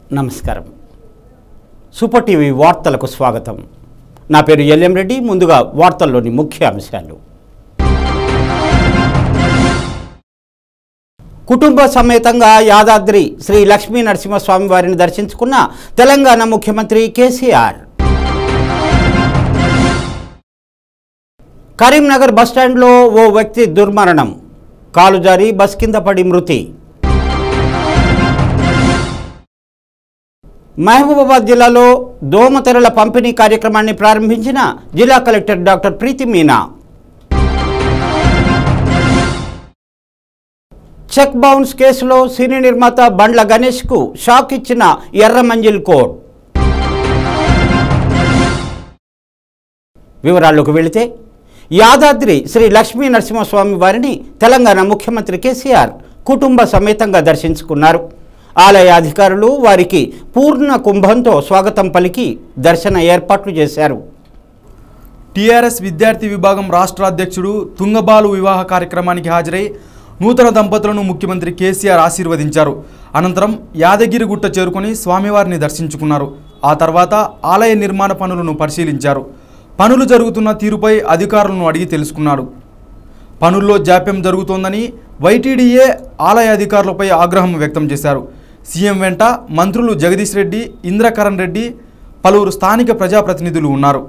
నమస్కారం super TV వార్తలకు స్వాగతం నా పేరు ఎల్ఎం రెడ్డి ముందుగా వార్తల్లోని ముఖ్య అంశాలు కుటుంబ సమేతంగా యాదాద్రి శ్రీ లక్ష్మీ నరసింహస్వామి వారిని దర్శించుకున్న తెలంగాణ ముఖ్యమంత్రి కేసీఆర్ కరీంనగర్ బస్టాండ్లో ఓ వ్యక్తి దుర్మరణం కాలు జారి బస్ కింద పడి మృతి మహబూబాబాద్ జిల్లాలో దోమతెరల పంపిణీ కార్యక్రమాన్ని ప్రారంభించిన జిల్లా collector doctor Preethi Meena cheque bounce కేసులో సినీ నిర్మాత బండ్ల గణేష్కు షాక్ ఇచ్చిన ఎర్రమంజిల్ కోడ్ వివరాల్లోకి వెళితే యాదాద్రి శ్రీ లక్ష్మీ నరసింహస్వామి వారిని తెలంగాణ ముఖ్యమంత్రి కేసీఆర్ కుటుంబ సమేతంగా దర్శించుకున్నారు ఆలయ అధికారులు వారికి పూర్ణ కుంభంతో స్వాగతం పలికి దర్శన ఏర్పాట్లు చేశారు టీఆర్ఎస్ విద్యార్థి విభాగం రాష్ట్ర అధ్యక్షుడు తుంగబాలు వివాహ కార్యక్రమానికి హాజరై నూతన దంపతులను ముఖ్యమంత్రి కేసీఆర్ ఆశీర్వదించారు అనంతరం యాదగిరిగుట్ట చేరుకొని స్వామివారిని దర్శించుకున్నారు ఆ తర్వాత ఆలయ నిర్మాణ పనులను పరిశీలించారు పనులు జరుగుతున్న తీరుపై అధికారులను అడిగి తెలుసుకున్నాడు పనుల్లో జాప్యం జరుగుతోందని వైటీడీఏ ఆలయ అధికారులపై ఆగ్రహం వ్యక్తం చేశారు సీఎం వెంట మంత్రులు జగదీష్ రెడ్డి ఇంద్రకరణ్ రెడ్డి పలువురు స్థానిక ప్రజాప్రతినిధులు ఉన్నారు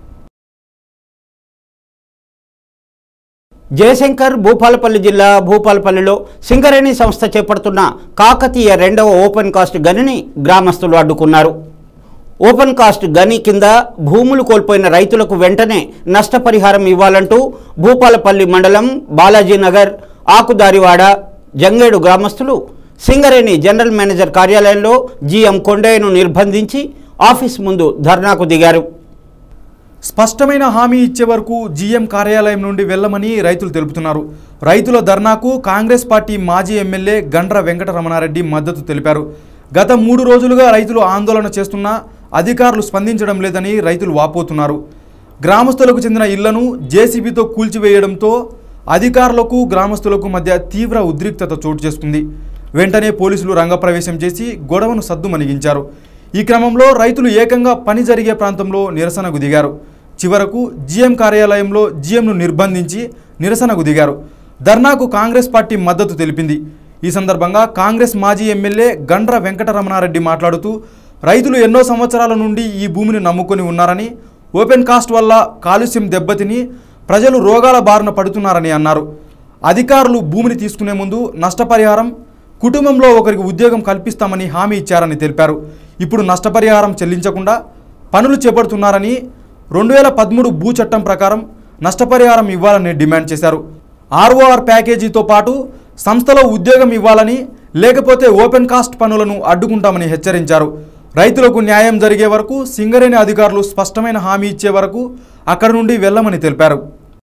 జయశంకర్ భూపాలపల్లి జిల్లా భూపాలపల్లిలో సింగరేణి సంస్థ చేపడుతున్న కాకతీయ రెండవ ఓపెన్ కాస్ట్ గనిని గ్రామస్తులు అడ్డుకున్నారు ఓపెన్ కాస్ట్ గని కింద భూములు కోల్పోయిన రైతులకు వెంటనే నష్టపరిహారం ఇవ్వాలంటూ భూపాలపల్లి మండలం బాలాజీనగర్ ఆకుదారివాడ జంగేడు గ్రామస్తులు సింగరేణి జనరల్ మేనేజర్ కార్యాలయంలో జీఎం కొండయ్యను నిర్బంధించి ఆఫీస్ ముందు ధర్నాకు దిగారు స్పష్టమైన హామీ ఇచ్చే వరకు జీఎం కార్యాలయం నుండి వెళ్లమని రైతులు తెలుపుతున్నారు రైతుల ధర్నాకు కాంగ్రెస్ పార్టీ మాజీ ఎమ్మెల్యే గండ్ర వెంకటరమణారెడ్డి మద్దతు తెలిపారు గత మూడు రోజులుగా రైతులు ఆందోళన చేస్తున్నా అధికారులు స్పందించడం లేదని రైతులు వాపోతున్నారు గ్రామస్తులకు చెందిన ఇళ్లను జేసీబీతో కూల్చివేయడంతో అధికారులకు గ్రామస్తులకు మధ్య తీవ్ర ఉద్రిక్తత చోటు చేసుకుంది వెంటనే పోలీసులు రంగప్రవేశం చేసి గొడవను సద్దుమణిగించారు ఈ క్రమంలో రైతులు ఏకంగా పని జరిగే ప్రాంతంలో నిరసనకు దిగారు చివరకు జీఎం కార్యాలయంలో జీఎంను నిర్బంధించి నిరసనకు దిగారు ధర్నాకు కాంగ్రెస్ పార్టీ మద్దతు తెలిపింది ఈ సందర్భంగా కాంగ్రెస్ మాజీ ఎమ్మెల్యే గండ్ర వెంకటరమణారెడ్డి మాట్లాడుతూ రైతులు ఎన్నో సంవత్సరాల నుండి ఈ భూమిని నమ్ముకొని ఉన్నారని ఓపెన్ కాస్ట్ వల్ల కాలుష్యం దెబ్బతిని ప్రజలు రోగాల బారిన పడుతున్నారని అన్నారు అధికారులు భూమిని తీసుకునే ముందు నష్టపరిహారం కుటుంబంలో ఒకరికి ఉద్యోగం కల్పిస్తామని హామీ ఇచ్చారని తెలిపారు ఇప్పుడు నష్టపరిహారం చెల్లించకుండా పనులు చేపడుతున్నారని రెండు వేల పదమూడు భూ చట్టం ప్రకారం నష్టపరిహారం ఇవ్వాలని డిమాండ్ చేశారు ఆర్ఓఆర్ ప్యాకేజీతో పాటు సంస్థలో ఉద్యోగం ఇవ్వాలని లేకపోతే ఓపెన్ కాస్ట్ పనులను అడ్డుకుంటామని హెచ్చరించారు రైతులకు న్యాయం జరిగే వరకు సింగరేణి అధికారులు స్పష్టమైన హామీ ఇచ్చే వరకు అక్కడి నుండి వెళ్ళమని తెలిపారు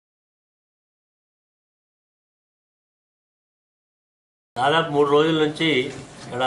దాదాపు మూడు రోజుల నుంచి ఇక్కడ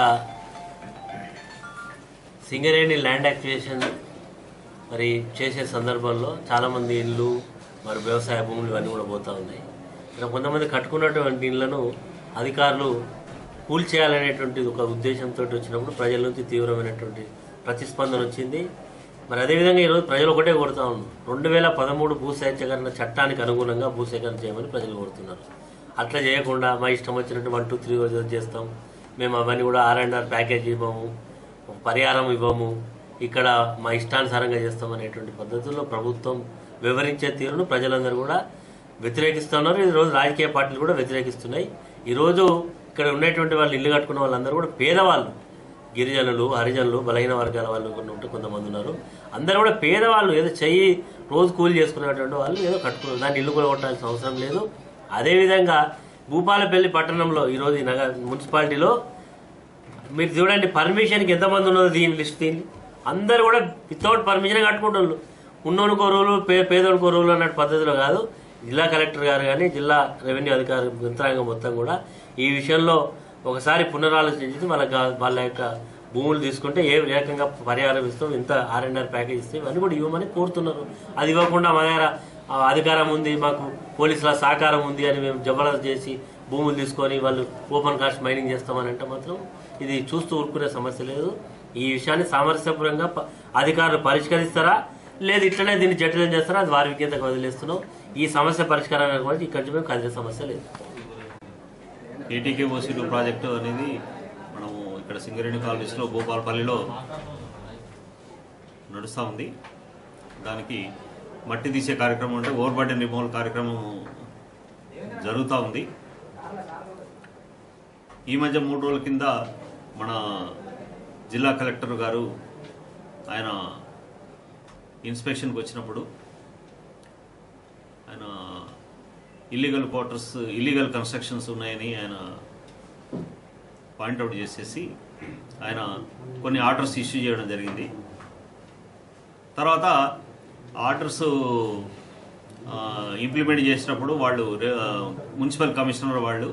సింగరేణి ల్యాండ్ యాక్విజిషన్ మరి చేసే సందర్భంలో చాలామంది ఇళ్ళు మరి వ్యవసాయ భూములు ఇవన్నీ కూడా పోతూ ఉన్నాయి ఇక్కడ కొంతమంది కట్టుకున్నటువంటి ఇళ్లను అధికారులు కూల్ చేయాలనేటువంటి ఒక ఉద్దేశంతో వచ్చినప్పుడు ప్రజల నుంచి తీవ్రమైనటువంటి ప్రతిస్పందన వచ్చింది మరి అదేవిధంగా ఈరోజు ప్రజలు ఒకటే కోరుతా ఉన్నారు రెండు వేల పదమూడు భూసేకరణ చట్టానికి అనుగుణంగా భూసేకరణ చేయమని ప్రజలు కోరుతున్నారు అట్లా చేయకుండా మా ఇష్టం వచ్చినట్టు వన్ టూ త్రీ రోజులు చేస్తాం మేము అవన్నీ కూడా ఆర్ అండ్ ఆర్ ప్యాకేజ్ ఇవ్వము పరిహారం ఇవ్వము ఇక్కడ మా ఇష్టానుసారంగా చేస్తాం అనేటువంటి పద్ధతుల్లో ప్రభుత్వం వివరించే తీరును ప్రజలందరూ కూడా వ్యతిరేకిస్తున్నారు ఈరోజు రాజకీయ పార్టీలు కూడా వ్యతిరేకిస్తున్నాయి ఈరోజు ఇక్కడ ఉన్నటువంటి వాళ్ళు ఇల్లు కట్టుకున్న వాళ్ళందరూ కూడా పేదవాళ్ళు గిరిజనులు హరిజనులు బలహీన వర్గాల వాళ్ళు కొన్ని ఉంటే కొంతమంది ఉన్నారు అందరూ కూడా పేదవాళ్ళు ఏదో చెయ్యి రోజు కూలి చేసుకునేటువంటి వాళ్ళు ఏదో కట్టుకున్నారు దాన్ని ఇల్లు కూడా కొట్టాల్సిన అవసరం లేదు అదేవిధంగా భూపాలపల్లి పట్టణంలో ఈరోజు ఈ నగర మున్సిపాలిటీలో మీరు చూడండి పర్మిషన్కి ఎంతమంది ఉన్నదో దీని లిస్ట్ దీన్ని అందరూ కూడా వితౌట్ పర్మిషన్ కట్టుకుంటున్నారు ఉన్నోనుకో రూలు పే పేదోనికో రూలు అన్నట్టు పద్ధతిలో కాదు జిల్లా కలెక్టర్ గారు కానీ జిల్లా రెవెన్యూ అధికారి యంత్రాంగం మొత్తం కూడా ఈ విషయంలో ఒకసారి పునరాలోచించి వాళ్ళ గా- వాళ్ళ యొక్క భూములు తీసుకుంటే ఏ రకంగా పరిహారం ఇస్తాం ఇంత ఆర్ అండ్ ఆర్ ప్యాకేజ్ ఇస్తే ఇవన్నీ కూడా ఇవ్వమని కోరుతున్నారు అది ఇవ్వకుండా మా దగ్గర ఆ, అధికారం ఉంది మాకు పోలీసుల సహకారం ఉంది అని మేము జబర్దస్త్ చేసి భూములు తీసుకొని వాళ్ళు ఓపెన్ కాస్ట్ మైనింగ్ చేస్తామని అంటే మాత్రం ఇది చూస్తూ ఊరుకునే సమస్య లేదు ఈ విషయాన్ని సామరస్యపూర్వకంగా ప- అధికారులు పరిష్కరిస్తారా లేదు ఇట్లనే దీన్ని జటిలం చేస్తారా అది వారి విజ్ఞతకు వదిలేస్తున్నాం ఈ సమస్య పరిష్కారానికి కూడా ఇక్కడి నుంచి మేము కదిలే సమస్య లేదు ఏటీకే ఓసీ టూ ప్రాజెక్టు అనేది మనము ఇక్కడ సింగరేణి కాలనీస్లో భూపాలపల్లిలో నడుస్తూ ఉంది దానికి మట్టి తీసే కార్యక్రమం అంటే ఓవర్ బర్డెన్ రిమూవల్ కార్యక్రమం జరుగుతూ ఉంది ఈ మధ్య మూడు రోజుల కింద మన జిల్లా కలెక్టర్ గారు ఆయన ఇన్స్పెక్షన్కి వచ్చినప్పుడు ఆయన ఇల్లీగల్ క్వార్టర్స్ ఇల్లీగల్ కన్స్ట్రక్షన్స్ ఉన్నాయని ఆయన పాయింట్అవుట్ చేసేసి ఆయన కొన్ని ఆర్డర్స్ ఇష్యూ చేయడం జరిగింది తర్వాత ఆర్డర్స్ ఇంప్లిమెంట్ చేసినప్పుడు వాళ్ళు రే- మున్సిపల్ కమిషనర్ వాళ్ళు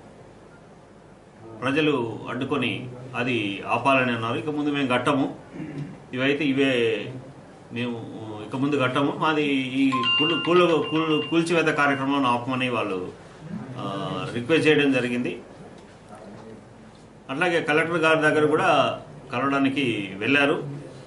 ప్రజలు అడ్డుకొని అది ఆపాలని అన్నారు ఇక ముందు మేము కట్టము ఇవైతే ఇవే మేము ఇక ముందు కట్టము మాది ఈ కూలు కూలు కూలు కూల్చివేత కార్యక్రమాన్ని ఆపమని వాళ్ళు ఆ, రిక్వెస్ట్ చేయడం జరిగింది అట్లాగే కలెక్టర్ గారి దగ్గర కూడా కలవడానికి వెళ్ళారు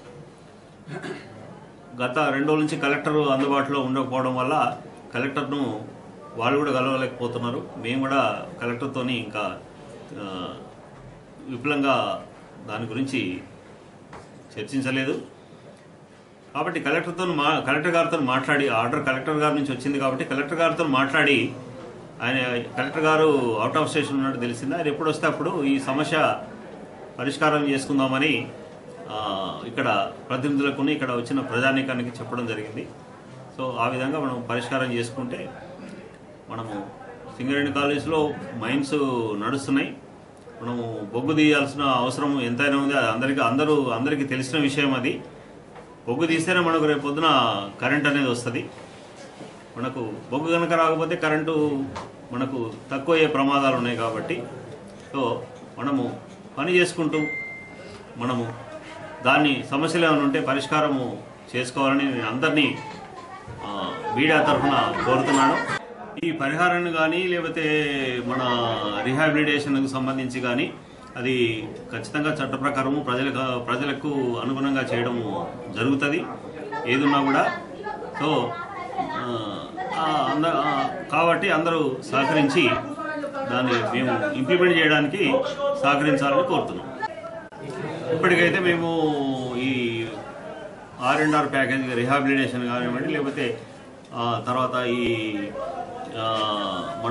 గత రెండు రోజుల నుంచి కలెక్టర్ అందుబాటులో ఉండకపోవడం వల్ల కలెక్టర్ను వాళ్ళు కూడా కలవలేకపోతున్నారు మేము కూడా కలెక్టర్తోని ఇంకా ఆ, విపులంగా దాని గురించి చర్చించలేదు కాబట్టి కలెక్టర్తో మా కలెక్టర్ గారితో మాట్లాడి ఆర్డర్ కలెక్టర్ గారి నుంచి వచ్చింది కాబట్టి కలెక్టర్ గారితో మాట్లాడి ఆయన కలెక్టర్ గారు అవుట్ ఆఫ్ స్టేషన్ ఉన్నట్టు తెలిసింది ఆయన ఎప్పుడు వస్తే అప్పుడు ఈ సమస్య పరిష్కారం చేసుకుందామని ఆ, ఇక్కడ ప్రతినిధులకు ఇక్కడ వచ్చిన ప్రజానీకానికి చెప్పడం జరిగింది సో ఆ విధంగా మనం పరిష్కారం చేసుకుంటే మనము సింగరేణి కాలేజ్లో మైన్స్ నడుస్తున్నాయి మనము బొగ్గు తీయాల్సిన అవసరం ఎంతైనా ఉంది అది అందరికీ అందరూ అందరికీ తెలిసిన విషయం అది బొగ్గు తీస్తేనే మనకు రేపు పొద్దున కరెంట్ అనేది వస్తుంది మనకు బొగ్గు కనుక రాకపోతే కరెంటు మనకు తక్కువ అయ్యే ప్రమాదాలు ఉన్నాయి కాబట్టి సో మనము పని చేసుకుంటూ మనము దాన్ని సమస్యలు ఏమైనా ఉంటే పరిష్కారము చేసుకోవాలని నేను అందరినీ ఆ, మీడియా తరఫున కోరుతున్నాను ఈ పరిహారాన్ని కానీ లేకపోతే మన రిహాబిలిటేషన్కు సంబంధించి కానీ అది ఖచ్చితంగా చట్ట ప్రకారము ప్రజలకు ప్రజలకు అనుగుణంగా చేయడం జరుగుతుంది ఏదున్నా కూడా సో ఆ, ఆ, అంద ఆ, కాబట్టి అందరూ సహకరించి దాన్ని మేము ఇంప్లిమెంట్ చేయడానికి సహకరించాలని కోరుతున్నాం ఇప్పటికైతే మేము ఈ R and R package rehabilitation కానివ్వండి లేకపోతే ఆ, తర్వాత ఈ ఆ, మన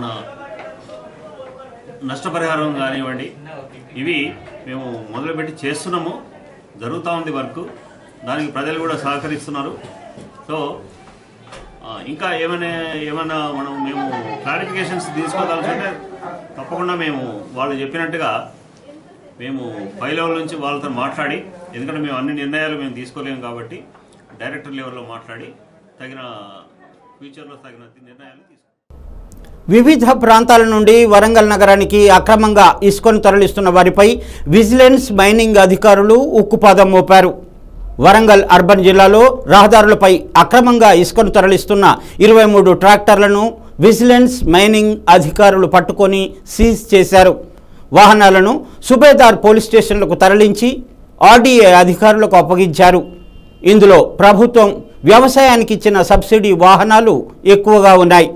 నష్టపరిహారం కానివ్వండి ఇవి మేము మొదలుపెట్టి చేస్తున్నాము జరుగుతూ ఉంది వర్క్ దానికి ప్రజలు కూడా సహకరిస్తున్నారు సో ఆ, ఇంకా ఏమైనా ఏమైనా మనం మేము క్లారిఫికేషన్స్ తీసుకోదలుచుంటే తప్పకుండా మేము వాళ్ళు చెప్పినట్టుగా మేము పై లెవెల్ నుంచి వాళ్ళతో మాట్లాడి ఎందుకంటే మేము అన్ని నిర్ణయాలు మేము తీసుకోలేము కాబట్టి డైరెక్టర్ లెవెల్లో మాట్లాడి తగిన ఫ్యూచర్లో తగిన నిర్ణయాలు తీసుకుంటాం వివిధ ప్రాంతాల నుండి వరంగల్ నగరానికి అక్రమంగా ఇసుకను తరలిస్తున్న వారిపై విజిలెన్స్ మైనింగ్ అధికారులు ఉక్కుపాదం మోపారు వరంగల్ అర్బన్ జిల్లాలో రహదారులపై అక్రమంగా ఇసుకను తరలిస్తున్న ఇరవై మూడు ట్రాక్టర్లను విజిలెన్స్ మైనింగ్ అధికారులు పట్టుకొని సీజ్ చేశారు వాహనాలను సుబేదార్ పోలీస్ స్టేషన్లకు తరలించి ఆర్డీఏ అధికారులకు అప్పగించారు ఇందులో ప్రభుత్వం వ్యవసాయానికి ఇచ్చిన సబ్సిడీ వాహనాలు ఎక్కువగా ఉన్నాయి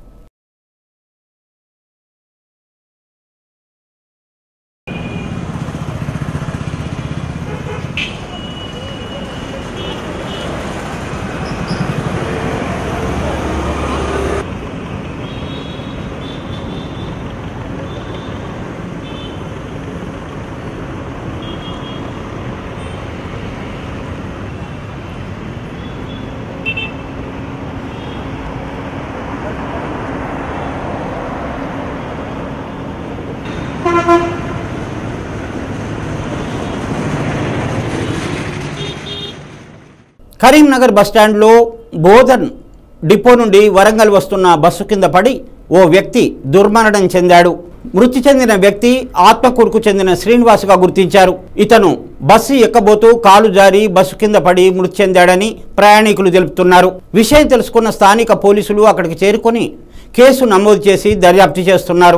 కరీంనగర్ బస్టాండ్లో బోధన్ డిపో నుండి వరంగల్ వస్తున్న బస్సు కింద పడి ఓ వ్యక్తి దుర్మరణం చెందాడు మృతి చెందిన వ్యక్తి ఆత్మకూరుకు చెందిన శ్రీనివాస్గా గుర్తించారు ఇతను బస్సు ఎక్కబోతూ కాలు జారి బస్సు కింద పడి మృతి చెందాడని ప్రయాణికులు తెలుపుతున్నారు విషయం తెలుసుకున్న స్థానిక పోలీసులు అక్కడికి చేరుకొని కేసు నమోదు చేసి దర్యాప్తు చేస్తున్నారు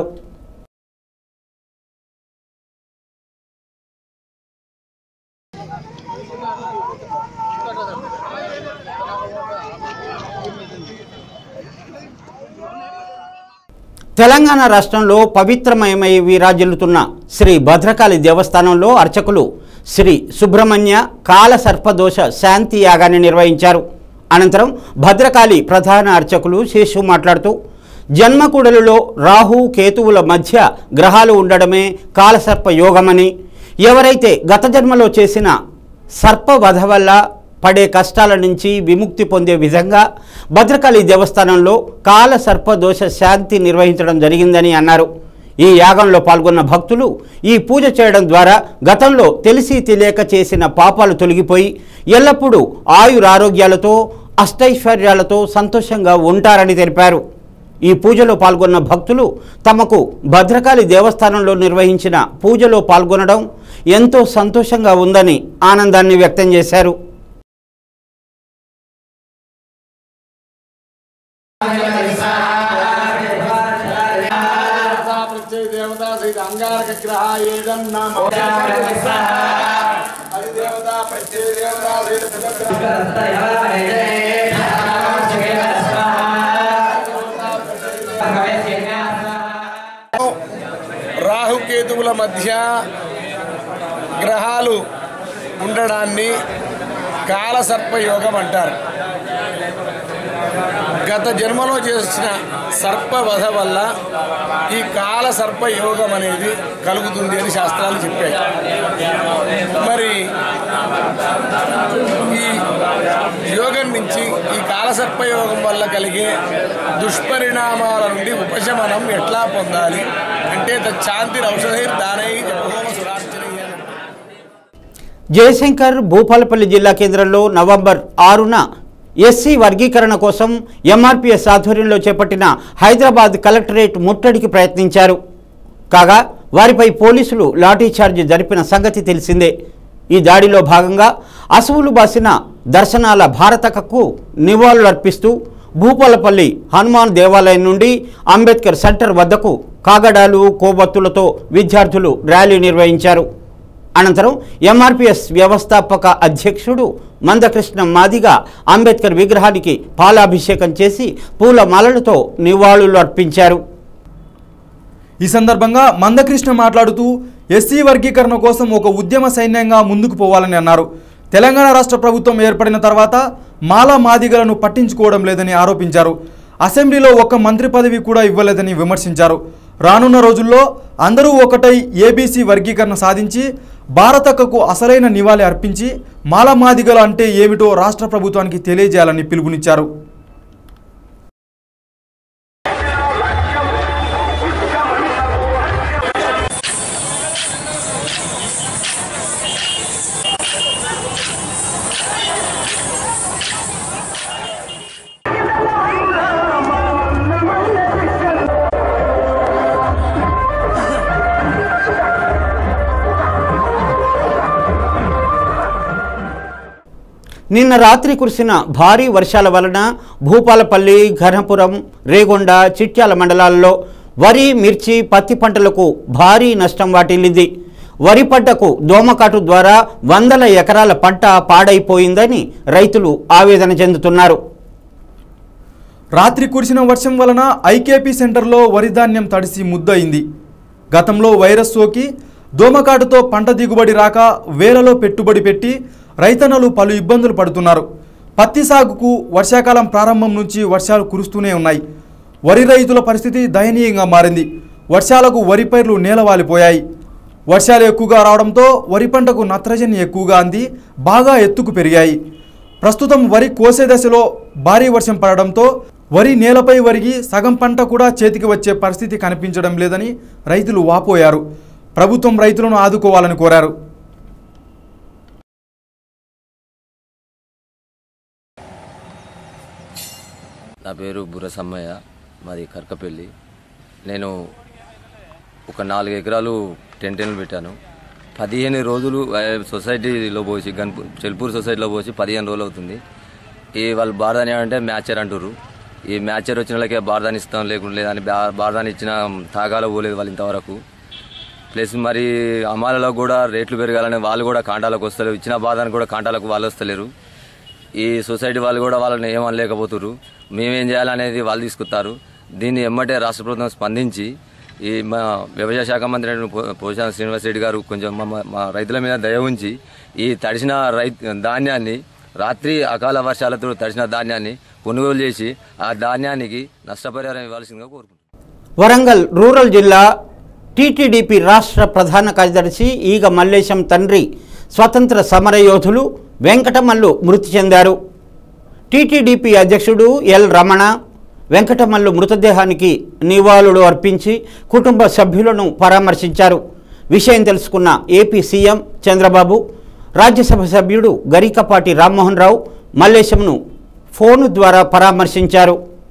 తెలంగాణ రాష్ట్రంలో పవిత్రమయమై విరాజిల్లుతున్న శ్రీ భద్రకాళి దేవస్థానంలో అర్చకులు శ్రీ సుబ్రహ్మణ్య కాల సర్పదోష శాంతి యాగాన్ని నిర్వహించారు అనంతరం భద్రకాళి ప్రధాన అర్చకులు శేషు మాట్లాడుతూ జన్మకూడలులో రాహు కేతువుల మధ్య గ్రహాలు ఉండడమే కాలసర్ప యోగమని ఎవరైతే గత జన్మలో చేసిన సర్పవధ వల్ల పడే కష్టాల నుంచి విముక్తి పొందే విధంగా భద్రకాళి దేవస్థానంలో కాల సర్పదోష శాంతి నిర్వహించడం జరిగిందని అన్నారు ఈ యాగంలో పాల్గొన్న భక్తులు ఈ పూజ చేయడం ద్వారా గతంలో తెలిసి తెలియక చేసిన పాపాలు తొలగిపోయి ఎల్లప్పుడూ ఆయురారోగ్యాలతో అష్టైశ్వర్యాలతో సంతోషంగా ఉంటారని తెలిపారు ఈ పూజలో పాల్గొన్న భక్తులు తమకు భద్రకాళి దేవస్థానంలో నిర్వహించిన పూజలో పాల్గొనడం ఎంతో సంతోషంగా ఉందని ఆనందాన్ని వ్యక్తం చేశారు ప్రత్యయ దేవతా సహిత అంగారక గ్రహ ఏదన్నామ అది దేవత ప్రత్యయ దేవతా సహిత రాహుకేతువుల మధ్య గ్రహాలు ఉండడాన్ని కాలసర్ప యోగం అంటారు గత జన్మలో చేసిన సర్పవధ వల్ల ఈ కాల సర్ప యోగం అనేది కలుగుతుంది అని శాస్త్రాలు చెప్పాయి మరి ఈ యోగం నుంచి ఈ కాలసర్ప యోగం వల్ల కలిగే దుష్పరిణామాల నుండి ఉపశమనం ఎట్లా పొందాలి అంటే శాంతి ఔషధైర్ దానై జపహోమ సురార్చనై అని జయశంకర్ భూపాలపల్లి జిల్లా కేంద్రంలో నవంబర్ ఆరున ఎస్సీ వర్గీకరణ కోసం ఎంఆర్పిఎస్ ఆధ్వర్యంలో చేపట్టిన హైదరాబాద్ కలెక్టరేట్ ముట్టడికి ప్రయత్నించారు కాగా వారిపై పోలీసులు లాఠీచార్జ్ జరిపిన సంగతి తెలిసిందే ఈ దాడిలో భాగంగా అసువులు బాసిన దర్శనాల భారతకకు నివాళులర్పిస్తూ భూపాలపల్లి హనుమాన్ దేవాలయం నుండి అంబేద్కర్ సెంటర్ వద్దకు కాగడాలు కోబత్తులతో విద్యార్థులు ర్యాలీ నిర్వహించారు అనంతరం ఎంఆర్పిఎస్ వ్యవస్థాపక అధ్యక్షుడు మందకృష్ణ మాదిగా అంబేద్కర్ విగ్రహానికి పాలాభిషేకం చేసి పూల మాలలతో నివాళులు అర్పించారు ఈ సందర్భంగా మందకృష్ణ మాట్లాడుతూ ఎస్సీ వర్గీకరణ కోసం ఒక ఉద్యమ సైన్యంగా ముందుకు పోవాలని అన్నారు తెలంగాణ రాష్ట్ర ప్రభుత్వం ఏర్పడిన తర్వాత మాలా మాదిగలను పట్టించుకోవడం లేదని ఆరోపించారు అసెంబ్లీలో ఒక్క మంత్రి పదవి కూడా ఇవ్వలేదని విమర్శించారు రానున్న రోజుల్లో అందరూ ఒకటై ఏబీసీ వర్గీకరణ సాధించి భారతక్కకు అసలైన నివాళి అర్పించి మాలా మాదిగలు అంటే ఏమిటో రాష్ట్ర ప్రభుత్వానికి తెలియజేయాలని పిలుపునిచ్చారు నిన్న రాత్రి కురిసిన భారీ వర్షాల వలన భూపాలపల్లి ఘనపురం రేగొండ చిట్యాల మండలాల్లో వరి మిర్చి పత్తి పంటలకు భారీ నష్టం వాటిల్లింది వరి పంటకు దోమకాటు ద్వారా వందల ఎకరాల పంట పాడైపోయిందని రైతులు ఆవేదన చెందుతున్నారు రాత్రి కురిసిన వర్షం వలన ఐకేపీ సెంటర్లో వరి ధాన్యం తడిసి ముద్దయింది గతంలో వైరస్ సోకి దోమకాటుతో పంట దిగుబడి రాక వేలలో పెట్టుబడి పెట్టి రైతన్నలు పలు ఇబ్బందులు పడుతున్నారు పత్తి సాగుకు వర్షాకాలం ప్రారంభం నుంచి వర్షాలు కురుస్తూనే ఉన్నాయి వరి రైతుల పరిస్థితి దయనీయంగా మారింది వర్షాలకు వరి పైర్లు నేలవాలిపోయాయి వర్షాలు ఎక్కువగా రావడంతో వరి పంటకు నత్రజని ఎక్కువగా అంది బాగా ఎత్తుకు పెరిగాయి ప్రస్తుతం వరి కోసే దశలో భారీ వర్షం పడడంతో వరి నేలపై వరిగి సగం పంట కూడా చేతికి వచ్చే పరిస్థితి కనిపించడం లేదని రైతులు వాపోయారు ప్రభుత్వం రైతులను ఆదుకోవాలని కోరారు నా పేరు బుర్రసమ్మయ్య మాది కర్కపల్లి నేను ఒక నాలుగు ఎకరాలు టెంటెన్లు పెట్టాను పదిహేను రోజులు ఆ, సొసైటీలో పోసి గన్పూ చెల్పూర్ సొసైటీలో పోసి పదిహేను రోజులు అవుతుంది ఈ వాళ్ళు బార్దాని అంటే మ్యాచర్ అంటారు ఈ మ్యాచర్ వచ్చిన వాళ్ళకే బార్దాని ఇస్తాం లేకుండా లేదని బా- బార్దాని ఇచ్చిన తాగాలో పోలేదు వాళ్ళు ఇంతవరకు ప్లస్ మరి అమ్మాలలో కూడా రేట్లు పెరగాలని వాళ్ళు కూడా కాంటాలకు వస్తలేరు ఇచ్చిన బాధానికి కూడా కాంటాలకు వాళ్ళు వస్తలేరు ఈ సొసైటీ వాళ్ళు కూడా వాళ్ళని ఏమనలేకపోతున్నారు మేమేం చేయాలనేది వాళ్ళు తీసుకొస్తారు దీన్ని ఎమ్మటే రాష్ట్ర ప్రభుత్వం స్పందించి ఈ మా వ్యవసాయ శాఖ మంత్రి అయిన పో- పోచారం శ్రీనివాస్ రెడ్డి గారు కొంచెం మా మా రైతుల మీద దయ ఉంచి ఈ తడిసిన రైతు ధాన్యాన్ని రాత్రి అకాల వర్షాలతో తడిసిన ధాన్యాన్ని కొనుగోలు చేసి ఆ ధాన్యానికి నష్టపరిహారం ఇవ్వాల్సిందిగా కోరుకుంటున్నాను వరంగల్ రూరల్ జిల్లా టీటీడీపీ రాష్ట్ర ప్రధాన కార్యదర్శి ఈగ మల్లేశం తండ్రి స్వతంత్ర సమరయోధులు వెంకటమల్లు మృతి చెందారు టీటీడీపీ అధ్యక్షుడు ఎల్ రమణ వెంకటమల్లు మృతదేహానికి నివాళులు అర్పించి కుటుంబ సభ్యులను పరామర్శించారు విషయం తెలుసుకున్న ఏపీ సీఎం చంద్రబాబు రాజ్యసభ సభ్యుడు గరికపాటి రామ్మోహన్ రావు మల్లేశంను ఫోను ద్వారా పరామర్శించారు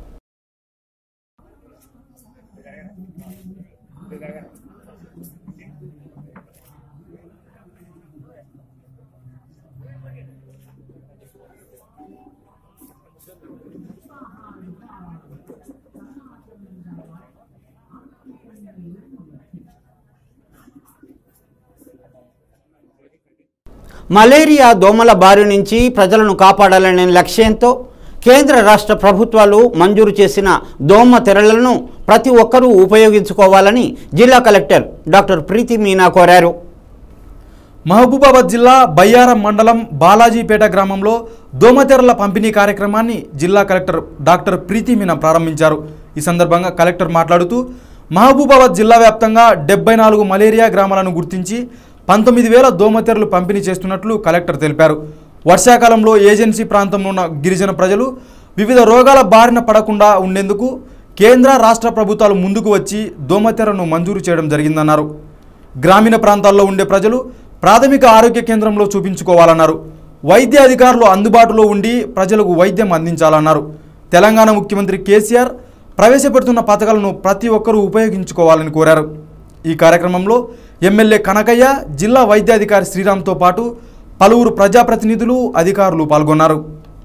మలేరియా దోమల బారి నుంచి ప్రజలను కాపాడాలనే లక్ష్యంతో కేంద్ర రాష్ట్ర ప్రభుత్వాలు మంజూరు చేసిన దోమ తెరలను ప్రతి ఒక్కరూ ఉపయోగించుకోవాలని జిల్లా కలెక్టర్ డాక్టర్ ప్రీతి మీనా కోరారు మహబూబాబాద్ జిల్లా బయ్యారం మండలం బాలాజీపేట గ్రామంలో దోమతెరల పంపిణీ కార్యక్రమాన్ని జిల్లా కలెక్టర్ డాక్టర్ ప్రీతి మీనా ప్రారంభించారు ఈ సందర్భంగా కలెక్టర్ మాట్లాడుతూ మహబూబాబాద్ జిల్లా వ్యాప్తంగా డెబ్బై నాలుగు మలేరియా గ్రామాలను గుర్తించి పంతొమ్మిది వేల దోమతెరలు పంపిణీ చేస్తున్నట్లు కలెక్టర్ తెలిపారు వర్షాకాలంలో ఏజెన్సీ ప్రాంతంలో ఉన్న గిరిజన ప్రజలు వివిధ రోగాల బారిన పడకుండా ఉండేందుకు కేంద్ర రాష్ట్ర ప్రభుత్వాలు ముందుకు వచ్చి దోమతెరను మంజూరు చేయడం జరిగిందన్నారు గ్రామీణ ప్రాంతాల్లో ఉండే ప్రజలు ప్రాథమిక ఆరోగ్య కేంద్రంలో చూపించుకోవాలన్నారు వైద్య అధికారులు అందుబాటులో ఉండి ప్రజలకు వైద్యం అందించాలన్నారు తెలంగాణ ముఖ్యమంత్రి కేసీఆర్ ప్రవేశపెడుతున్న పథకాలను ప్రతి ఒక్కరూ ఉపయోగించుకోవాలని కోరారు ఈ కార్యక్రమంలో ఎమ్మెల్యే కనకయ్య జిల్లా వైద్యాధికారి శ్రీరామ్తో పాటు పలువురు ప్రజాప్రతినిధులు అధికారులు పాల్గొన్నారు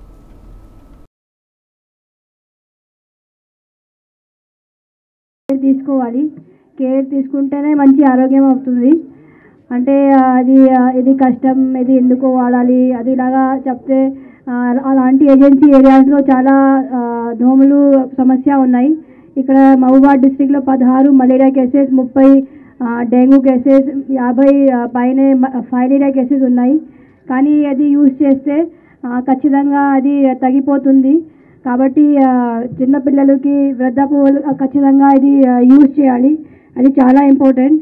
కేర్ తీసుకోవాలి కేర్ తీసుకుంటేనే మంచి ఆరోగ్యం అవుతుంది అంటే ఆ, అది ఆ, ఇది కష్టం ఇది ఎందుకు వాడాలి అది ఇలాగా చెప్తే ఆ, అలాంటి ఏజెన్సీ ఏరియాస్లో చాలా ఆ, దోమలు సమస్య ఉన్నాయి ఇక్కడ మహబూబాద్ డిస్ట్రిక్ట్లో పదహారు మలేరియా కేసెస్ ముప్పై ఆ, డెంగ్యూ కేసెస్ యాభై ఆ, పైనే మ- ఫైలేరియా కేసెస్ ఉన్నాయి కానీ అది యూజ్ చేస్తే ఆ, ఖచ్చితంగా అది తగ్గిపోతుంది కాబట్టి ఆ, చిన్నపిల్లలకి వృద్ధాపు ఖచ్చితంగా ఇది ఆ, యూజ్ చేయాలి అది చాలా ఇంపార్టెంట్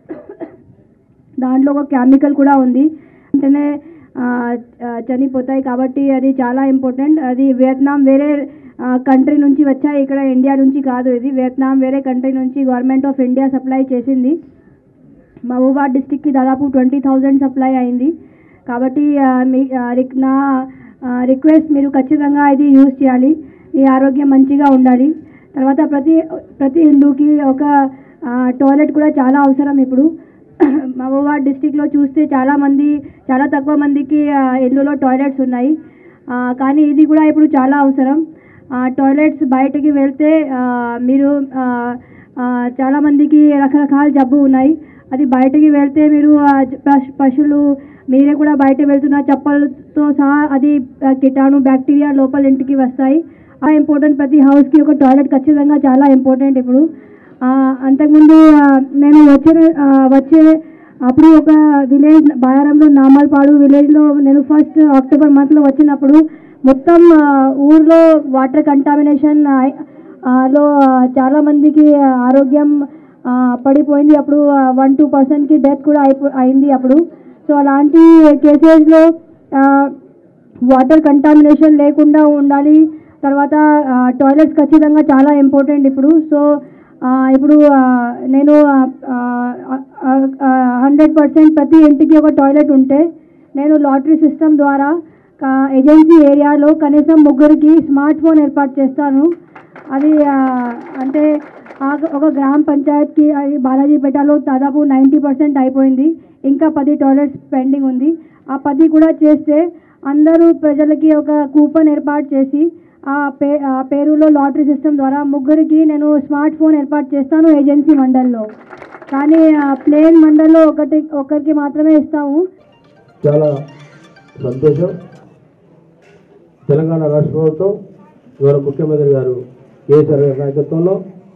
దాంట్లో ఒక కెమికల్ కూడా ఉంది వెంటనే ఆ, ఆ, చనిపోతాయి కాబట్టి అది చాలా ఇంపార్టెంట్ అది వియత్నాం వేరే కంట్రీ నుంచి వచ్చాయి ఇక్కడ ఇండియా నుంచి కాదు ఇది వియత్నాం వేరే కంట్రీ నుంచి గవర్నమెంట్ ఆఫ్ ఇండియా సప్లై చేసింది మహబూబాద్ డిస్టిక్కి దాదాపు ట్వంటీ థౌజండ్ సప్లై అయింది కాబట్టి ఆ, మీ ఆ, రిక్- నా ఆ, రిక్వెస్ట్ మీరు ఖచ్చితంగా ఇది యూజ్ చేయాలి మీ ఆరోగ్యం మంచిగా ఉండాలి తర్వాత ప్రతి ప్రతి ఇల్లుకి ఒక ఆ, టాయిలెట్ కూడా చాలా అవసరం ఇప్పుడు మహబూబాద్ డిస్టిక్లో చూస్తే చాలా మంది చాలా తక్కువ మందికి ఆ, ఇల్లులో టాయిలెట్స్ ఉన్నాయి ఆ, కానీ ఇది కూడా ఇప్పుడు చాలా అవసరం ఆ, టాయిలెట్స్ బయటకి వెళ్తే ఆ, మీరు ఆ, ఆ, చాలా మందికి రకరకాల జబ్బు ఉన్నాయి అది బయటకి వెళ్తే మీరు ఆ జ- పశు- పశువులు మీరే కూడా బయట వెళ్తున్న చెప్పలతో సహా అది ఆ, కిటాణు బ్యాక్టీరియా లోపల ఇంటికి వస్తాయి ఆ ఇంపార్టెంట్ ప్రతి హౌస్కి ఒక టాయిలెట్ ఖచ్చితంగా చాలా ఇంపార్టెంట్ ఇప్పుడు ఆ, అంతకుముందు ఆ, నేను వచ్చిన ఆ, వచ్చే అప్పుడు ఒక విలేజ్ బాయారంలో నామల్పాడు విలేజ్లో నేను ఫస్ట్ అక్టోబర్ మంత్లో వచ్చినప్పుడు మొత్తం ఆ, ఊర్లో వాటర్ కంటామినేషన్ లో ఆ, చాలా మందికి ఆ, ఆరోగ్యం ఆ, పడిపోయింది అప్పుడు వన్ టూ పర్సెంట్కి డెత్ కూడా అయిపో అయింది అప్పుడు సో అలాంటి కేసెస్లో వాటర్ కంటామినేషన్ లేకుండా ఉండాలి తర్వాత టాయిలెట్స్ ఖచ్చితంగా చాలా ఇంపార్టెంట్ ఇప్పుడు సో ఆ, ఇప్పుడు ఆ, నేను హండ్రెడ్ పర్సెంట్ ప్రతి ఇంటికి ఒక టాయిలెట్ ఉంటే నేను లాటరీ సిస్టమ్ ద్వారా కా- ఏజెన్సీ ఏరియాలో కనీసం ముగ్గురికి స్మార్ట్ ఫోన్ ఏర్పాటు చేస్తాను అది ఆ, అంటే ఆ ఒక గ్రామ పంచాయత్కి అది బాలాజీపేటలో దాదాపు నైంటీ పర్సెంట్ అయిపోయింది ఇంకా పది టాయిలెట్స్ పెండింగ్ ఉంది ఆ పది కూడా చేస్తే అందరూ ప్రజలకి ఒక కూపన్ ఏర్పాటు చేసి ఆ పే ఆ పేరులో లాటరీ సిస్టమ్ ద్వారా ముగ్గురికి నేను స్మార్ట్ ఫోన్ ఏర్పాటు చేస్తాను ఏజెన్సీ మండల్లో కానీ ప్లేన్ మండల్లో ఒకటి ఒకరికి మాత్రమే ఇస్తాము చాలా సంతోషం తెలంగాణ రాష్ట్ర ప్రభుత్వం ఇవాళ ముఖ్యమంత్రి గారు కేసీఆర్ గారి నాయకత్వంలో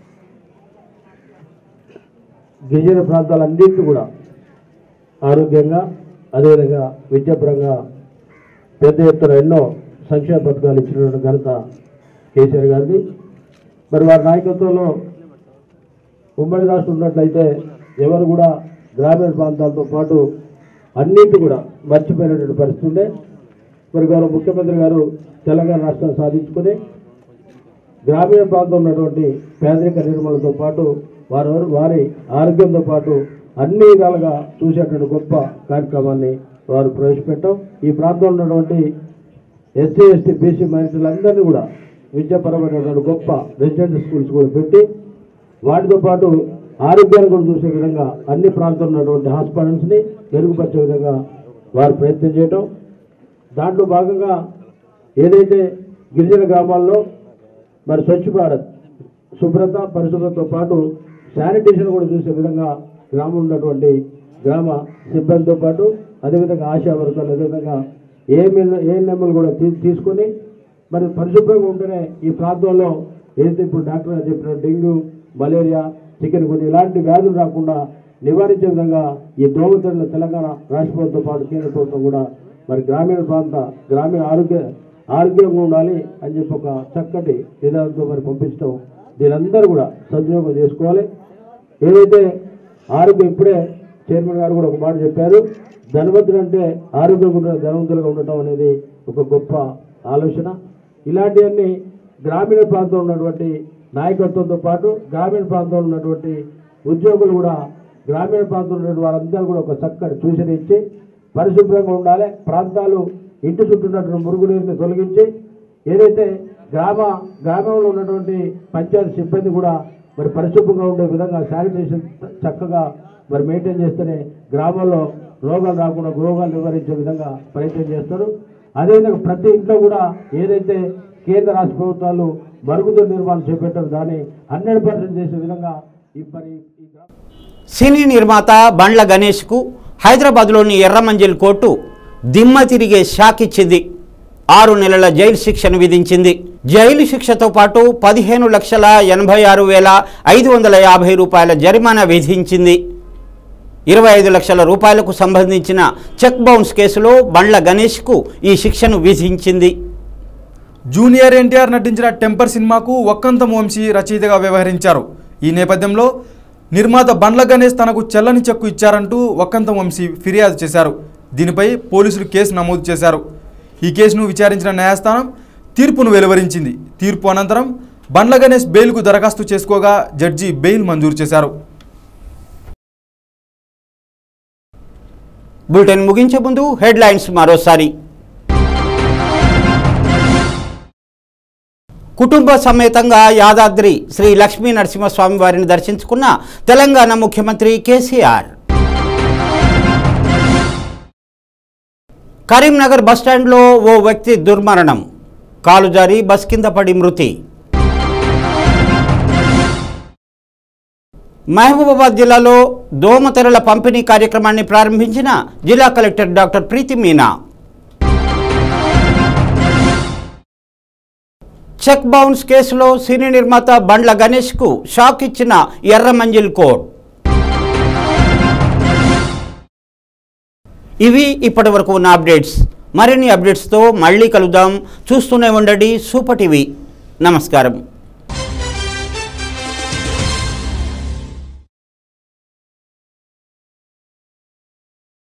గిరిజన ప్రాంతాలన్నింటినీ కూడా ఆరోగ్యంగా అదేవిధంగా విద్యాపరంగా పెద్ద ఎత్తున ఎన్నో సంక్షేమ పథకాలు ఇచ్చినటువంటి ఘనత కేసీఆర్ గారిది మరి వారి నాయకత్వంలో ఉమ్మడి రాష్ట్రం ఉన్నట్లయితే ఎవరు కూడా గ్రామీణ ప్రాంతాలతో పాటు అన్నిటి కూడా మర్చిపోయినటువంటి పరిస్థితి ఉండే మరి గౌరవ ముఖ్యమంత్రి గారు తెలంగాణ రాష్ట్రాన్ని సాధించుకొని గ్రామీణ ప్రాంతం ఉన్నటువంటి పేదరిక నిర్మూలనతో పాటు వారు వారి ఆరోగ్యంతో పాటు అన్ని విధాలుగా చూసేటువంటి గొప్ప కార్యక్రమాన్ని వారు ప్రవేశపెట్టాం ఈ ప్రాంతంలో ఉన్నటువంటి ఎస్సీ ఎస్టీ బీసీ మైనార్టీలందరినీ కూడా విద్యాపరమైనటువంటి గొప్ప రెసిడెన్షియల్ స్కూల్స్ కూడా పెట్టి వాటితో పాటు ఆరోగ్యాన్ని కూడా చూసే విధంగా అన్ని ప్రాంతాల్లో ఉన్నటువంటి హాస్పిటల్స్ని మెరుగుపరిచే విధంగా వారు ప్రయత్నం చేయటం దాంట్లో భాగంగా ఏదైతే గిరిజన గ్రామాల్లో మరి స్వచ్ఛ భారత్ శుభ్రత పరిశుభ్రతతో పాటు శానిటేషన్ కూడా చూసే విధంగా గ్రామం ఉన్నటువంటి గ్రామ సిబ్బందితో పాటు అదేవిధంగా ఆశా వర్గాలు అదేవిధంగా ఏఎంఎల్ ఏఎన్ఎంఎల్ కూడా తీ తీసుకొని మరి పరిశుభ్రంగా ఉంటేనే ఈ ప్రాంతంలో ఏదైతే ఇప్పుడు డాక్టర్ గారు చెప్పిన డెంగ్యూ మలేరియా చికెన్ గుని ఇలాంటి వ్యాధులు రాకుండా నివారించే విధంగా ఈ దోమతెరల తెలంగాణ రాష్ట్ర ప్రభుత్వంతో పాటు కేంద్ర ప్రభుత్వం కూడా మరి గ్రామీణ ప్రాంత గ్రామీణ ఆరోగ్య ఆరోగ్యంగా ఉండాలి అని చెప్పి ఒక చక్కటి విధానంతో మరి పంపించడం దీనందరూ కూడా సద్వినియోగం చేసుకోవాలి ఏదైతే ఆరోగ్యం ఇప్పుడే చైర్మన్ గారు కూడా ఒక మాట చెప్పారు ధనవంతుడు అంటే ఆరోగ్యంగా ఉండ ధనవంతులుగా ఉండటం అనేది ఒక గొప్ప ఆలోచన ఇలాంటివన్నీ గ్రామీణ ప్రాంతంలో ఉన్నటువంటి నాయకత్వంతో పాటు గ్రామీణ ప్రాంతంలో ఉన్నటువంటి ఉద్యోగులు కూడా గ్రామీణ ప్రాంతంలో ఉన్నటువంటి వారందరూ కూడా ఒక చక్కటి సూచన ఇచ్చి పరిశుభ్రంగా ఉండాలి ప్రాంతాలు ఇంటి చుట్టూ ఉన్నటువంటి మురుగునీరుని తొలగించి ఏదైతే గ్రామ గ్రామంలో ఉన్నటువంటి పంచాయతీ సిబ్బంది కూడా మరి పరిశుభ్రంగా ఉండే విధంగా శానిటేషన్ చక్కగా మరి మెయింటైన్ చేస్తేనే గ్రామాల్లో రోగాలు రాకుండా రోగాలు నివారించే విధంగా ప్రయత్నం చేస్తారు అదేవిధంగా ప్రతి ఇంట్లో కూడా ఏదైతే కేంద్ర రాష్ట్ర ప్రభుత్వాలు మరుగుదొడ్డి నిర్మాణం చేపట్టారు దాన్ని హండ్రెడ్ పర్సెంట్ చేసే విధంగా ఈ పని ఈ గ్రామ సినీ నిర్మాత బండ్ల గణేష్కు హైదరాబాద్లోని ఎర్రమంజిల్ కోర్టు దిమ్మ తిరిగే షాక్ ఇచ్చింది ఆరు నెలల జైలు శిక్షను విధించింది జైలు శిక్షతో పాటు పదిహేను లక్షల ఎనభై ఆరు వేల ఐదు వందల యాభై రూపాయల జరిమానా విధించింది ఇరవై ఐదు లక్షల రూపాయలకు సంబంధించిన చెక్ బౌన్స్ కేసులో బండ్ల గణేష్కు ఈ శిక్షను విధించింది జూనియర్ ఎన్టీఆర్ నటించిన టెంపర్ సినిమాకు ఒక్కంతం వంశీ రచయితగా వ్యవహరించారు ఈ నేపథ్యంలో నిర్మాత బండ్ల గణేష్ తనకు చెల్లని చెక్కు ఇచ్చారంటూ ఒక్కంతం వంశీ ఫిర్యాదు చేశారు దీనిపై పోలీసులు కేసు నమోదు చేశారు ఈ కేసును విచారించిన న్యాయస్థానం తీర్పును వెలువరించింది తీర్పు అనంతరం బండ్ల గణేష్ బెయిల్కు దరఖాస్తు చేసుకోగా జడ్జి బెయిల్ మంజూరు చేశారు బులెటిన్ ముగించే ముందు హెడ్లైన్స్ మరోసారి కుటుంబ సమేతంగా యాదాద్రి శ్రీ లక్ష్మీ నరసింహస్వామి వారిని దర్శించుకున్న తెలంగాణ ముఖ్యమంత్రి కేసీఆర్ కరీంనగర్ బస్టాండ్లో ఓ వ్యక్తి దుర్మరణం కాలు జారి బస్ కింద పడి మృతి మహబూబాబాద్ జిల్లాలో దోమతెరల పంపిణీ కార్యక్రమాన్ని ప్రారంభించిన జిల్లా collector doctor Preethi Meena cheque bounce కేసులో సినీ నిర్మాత బండ్ల గణేష్కు షాక్ ఇచ్చిన ఎర్రమంజిల్ కోర్ట్ ఇవి ఇప్పటి వరకు ఉన్న అప్డేట్స్ మరిన్ని అప్డేట్స్తో మళ్ళీ కలుద్దాం చూస్తూనే ఉండండి సూపర్ టీవీ నమస్కారం